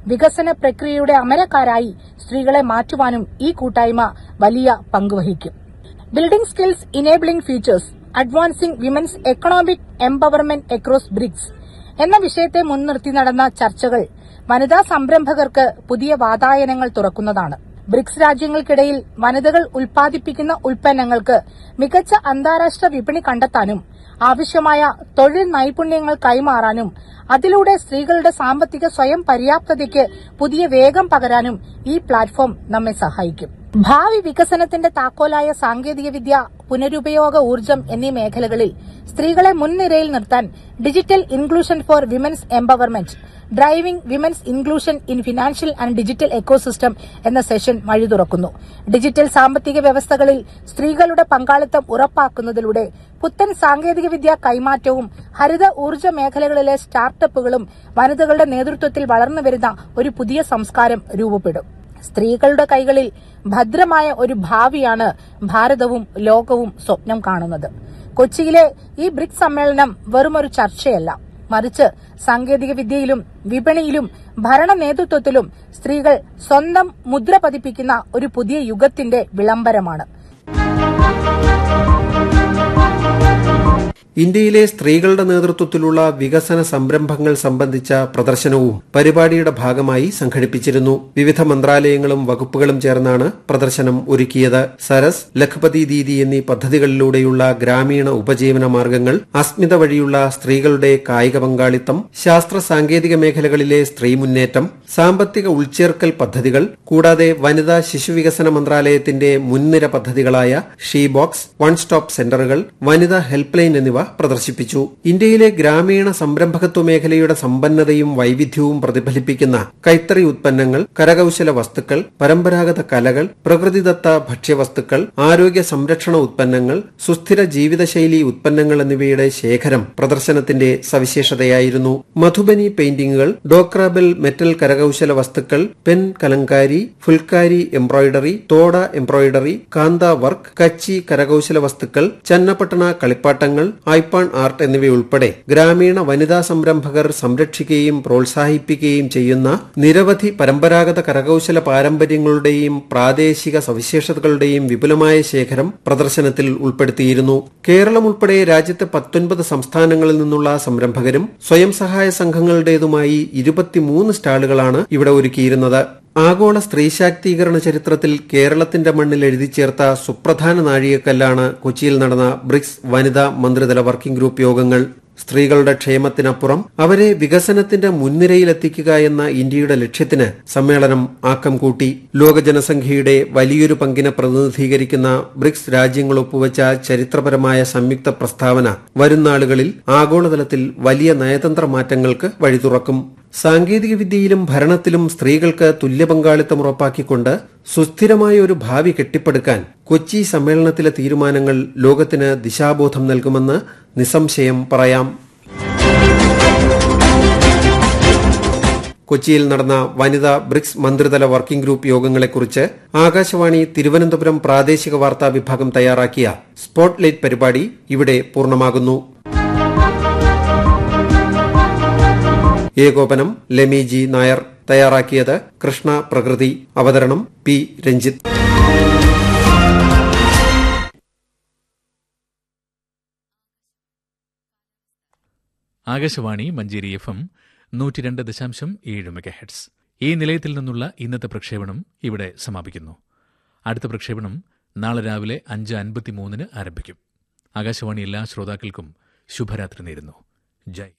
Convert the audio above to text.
വികസന പ്രക്രിയയുടെ അമരക്കാരായി സ്ത്രീകളെ മാറ്റുവാനും ഈ കൂട്ടായ്മ വലിയ പങ്കുവഹിക്കും building skills enabling features advancing women's economic empowerment across BRICS എന്ന വിഷയത്തെ മുൻനിർത്തി നടന്ന ചർച്ചകൾ വനിതാ സംരംഭകർക്ക് പുതിയ വാതായനങ്ങൾ തുറക്കുന്നതാണ് ബ്രിക്സ് രാജ്യങ്ങൾക്കിടയിൽ വനിതകൾ ഉൽപ്പാദിപ്പിക്കുന്ന ഉൽപ്പന്നങ്ങൾക്ക് മികച്ച അന്താരാഷ്ട്ര വിപണി കണ്ടെത്താനും ആവശ്യമായ തൊഴിൽ നൈപുണ്യങ്ങൾ കൈമാറാനും അതിലൂടെ സ്ത്രീകളുടെ സാമ്പത്തിക സ്വയം പര്യാപ്തതയ്ക്ക് പുതിയ വേഗം പകരാനും ഈ പ്ലാറ്റ്ഫോം നമ്മെ സഹായിക്കും ഭാവി വികസനത്തിന്റെ താക്കോലായ സാങ്കേതികവിദ്യ പുനരുപയോഗ ഊർജ്ജം എന്നീ മേഖലകളിൽ സ്ത്രീകളെ മുൻനിരയിൽ നിർത്താൻ digital inclusion for women's empowerment driving women's inclusion in financial and digital ecosystem എന്ന സെഷൻ വഴി തുറക്കുന്നു ഡിജിറ്റൽ സാമ്പത്തിക വ്യവസ്ഥകളിൽ സ്ത്രീകളുടെ പങ്കാളിത്തം ഉറപ്പാക്കുന്നതിലൂടെ പുത്തൻ സാങ്കേതികവിദ്യ കൈമാറ്റവും ഹരിത ഊർജ്ജ മേഖലകളിലെ സ്റ്റാർട്ടപ്പുകളും വനിതകളുടെ നേതൃത്വത്തിൽ വളർന്നുവരുന്ന ഒരു പുതിയ സംസ്കാരം രൂപപ്പെടും സ്ത്രീകളുടെ കൈകളിൽ ഭദ്രമായ ഒരു ഭാവിയാണ് ഭാരതവും ലോകവും സ്വപ്നം കാണുന്നത് കൊച്ചിയിലെ ഈ ബ്രിക്സ് സമ്മേളനം വെറുമൊരു ചർച്ചയല്ല മറിച്ച് സാങ്കേതിക വിദ്യയിലും വിപണിയിലും ഭരണ നേതൃത്വത്തിലും സ്ത്രീകൾ സ്വന്തം മുദ്ര പതിപ്പിക്കുന്ന ഒരു പുതിയ യുഗത്തിന്റെ വിളംബരമാണ് ഇന്ത്യയിലെ സ്ത്രീകളുടെ നേതൃത്വത്തിലുള്ള വികസന സംരംഭങ്ങൾ സംബന്ധിച്ച പ്രദർശനവും പരിപാടിയുടെ ഭാഗമായി സംഘടിപ്പിച്ചിരുന്നു വിവിധ മന്ത്രാലയങ്ങളും വകുപ്പുകളും ചേർന്നാണ് പ്രദർശനം ഒരുക്കിയത് സരസ് ലഖ്പതി ദീദി എന്നീ പദ്ധതികളിലൂടെയുള്ള ഗ്രാമീണ ഉപജീവന മാർഗങ്ങൾ അസ്മിത വഴിയുള്ള സ്ത്രീകളുടെ കായിക പങ്കാളിത്തം ശാസ്ത്ര സാങ്കേതിക മേഖലകളിലെ സ്ത്രീ മുന്നേറ്റം സാമ്പത്തിക ഉൾച്ചേർക്കൽ പദ്ധതികൾ കൂടാതെ വനിതാ ശിശുവികസന മന്ത്രാലയത്തിന്റെ മുൻനിര പദ്ധതികളായ ഷീ ബോക്സ് വൺ സ്റ്റോപ്പ് സെന്ററുകൾ വനിതാ ഹെൽപ്പ് ലൈൻ എന്നിവ പ്രദർശിപ്പിച്ചു ഇന്ത്യയിലെ ഗ്രാമീണ സംരംഭകത്വ മേഖലയുടെ സമ്പന്നതയും വൈവിധ്യവും പ്രതിഫലിപ്പിക്കുന്ന കൈത്തറി ഉത്പന്നങ്ങൾ കരകൌശല വസ്തുക്കൾ പരമ്പരാഗത കലകൾ പ്രകൃതിദത്ത ഭക്ഷ്യവസ്തുക്കൾ ആരോഗ്യ സംരക്ഷണ ഉത്പന്നങ്ങൾ സുസ്ഥിര ജീവിതശൈലി ഉത്പന്നങ്ങൾ എന്നിവയുടെ ശേഖരം പ്രദർശനത്തിന്റെ സവിശേഷതയായിരുന്നു മധുബനി പെയിന്റിംഗുകൾ ഡോക്രാബെൽ മെറ്റൽ കരകൌശല വസ്തുക്കൾ pen Kalamkari Phulkari embroidery Toda embroidery Kantha work Kutchi കരകൌശല വസ്തുക്കൾ ചന്നപട്ടണ കളിപ്പാട്ടങ്ങൾ ഐപ്പാൺ ആർട്ട് എന്നിവയുൾപ്പെടെ ഗ്രാമീണ വനിതാ സംരംഭകർ സംരക്ഷിക്കുകയും പ്രോത്സാഹിപ്പിക്കുകയും ചെയ്യുന്ന നിരവധി പരമ്പരാഗത കരകൌശല പാരമ്പര്യങ്ങളുടെയും പ്രാദേശിക സവിശേഷതകളുടെയും വിപുലമായ ശേഖരം പ്രദർശനത്തിൽ ഉൾപ്പെടുത്തിയിരുന്നു കേരളം ഉൾപ്പെടെ രാജ്യത്തെ പത്തൊൻപത് സംസ്ഥാനങ്ങളിൽ നിന്നുള്ള സംരംഭകരും സ്വയം സഹായ സംഘങ്ങളുടേതുമായി ഇരുപത്തിമൂന്ന് സ്റ്റാളുകളാണ് ഇവിടെ ഒരുക്കിയിരുന്നത് ആഗോള സ്ത്രീ ശാക്തീകരണ ചരിത്രത്തിൽ കേരളത്തിന്റെ മണ്ണിൽ എഴുതി ചേർത്ത സുപ്രധാന നാഴികക്കല്ലാണ് കൊച്ചിയിൽ നടന്ന ബ്രിക്സ് വനിതാ മന്ത്രിതല വർക്കിംഗ് ഗ്രൂപ്പ് യോഗങ്ങൾ സ്ത്രീകളുടെ ക്ഷേമത്തിനപ്പുറം അവരെ വികസനത്തിന്റെ മുൻനിരയിലെത്തിക്കുക എന്ന ഇന്ത്യയുടെ ലക്ഷ്യത്തിന് സമ്മേളനം ആക്കം കൂട്ടി ലോക ജനസംഖ്യയുടെ വലിയൊരു പങ്കിനെ പ്രതിനിധീകരിക്കുന്ന ബ്രിക്സ് രാജ്യങ്ങൾ ഒപ്പുവച്ച ചരിത്രപരമായ സംയുക്ത പ്രസ്താവന വരുന്നാളുകളിൽ ആഗോളതലത്തിൽ വലിയ നയതന്ത്ര മാറ്റങ്ങൾക്ക് വഴി തുറക്കും സാങ്കേതിക വിദ്യയിലും ഭരണത്തിലും സ്ത്രീകൾക്ക് തുല്യ പങ്കാളിത്തം ഉറപ്പാക്കിക്കൊണ്ട് സുസ്ഥിരമായ ഒരു ഭാവി കെട്ടിപ്പടുക്കാൻ കൊച്ചി സമ്മേളനത്തിലെ തീരുമാനങ്ങൾ ലോകത്തിന് ദിശാബോധം നൽകുമെന്ന് നിസ്സംശയം പറയാം കൊച്ചിയിൽ നടന്ന വനിതാ ബ്രിക്സ് മന്ത്രിതല വർക്കിംഗ് ഗ്രൂപ്പ് യോഗങ്ങളെക്കുറിച്ച് ആകാശവാണി തിരുവനന്തപുരം പ്രാദേശിക വാർത്താ വിഭാഗം തയ്യാറാക്കിയ സ്പോട്ട്ലൈറ്റ് പരിപാടി ഇവിടെ പൂർണ്ണമാകുന്നു ഏകോപനം ലെമി ജി നായർ തയ്യാറാക്കിയത് കൃഷ്ണ പ്രകൃതി അവതരണം P Ranjith Akashvani Manjeri F M നൂറ്റി രണ്ട് ദശാംശം ഏഴ് മെഗാഹെഡ്സ് ഈ നിലയത്തിൽ നിന്നുള്ള ഇന്നത്തെ പ്രക്ഷേപണം ഇവിടെ സമാപിക്കുന്നു അടുത്ത പ്രക്ഷേപണം നാളെ രാവിലെ അഞ്ച് അൻപത്തിമൂന്നിന് ആരംഭിക്കും ആകാശവാണി എല്ലാ ശ്രോതാക്കൾക്കും ശുഭരാത്രി നേരുന്നു ജയ്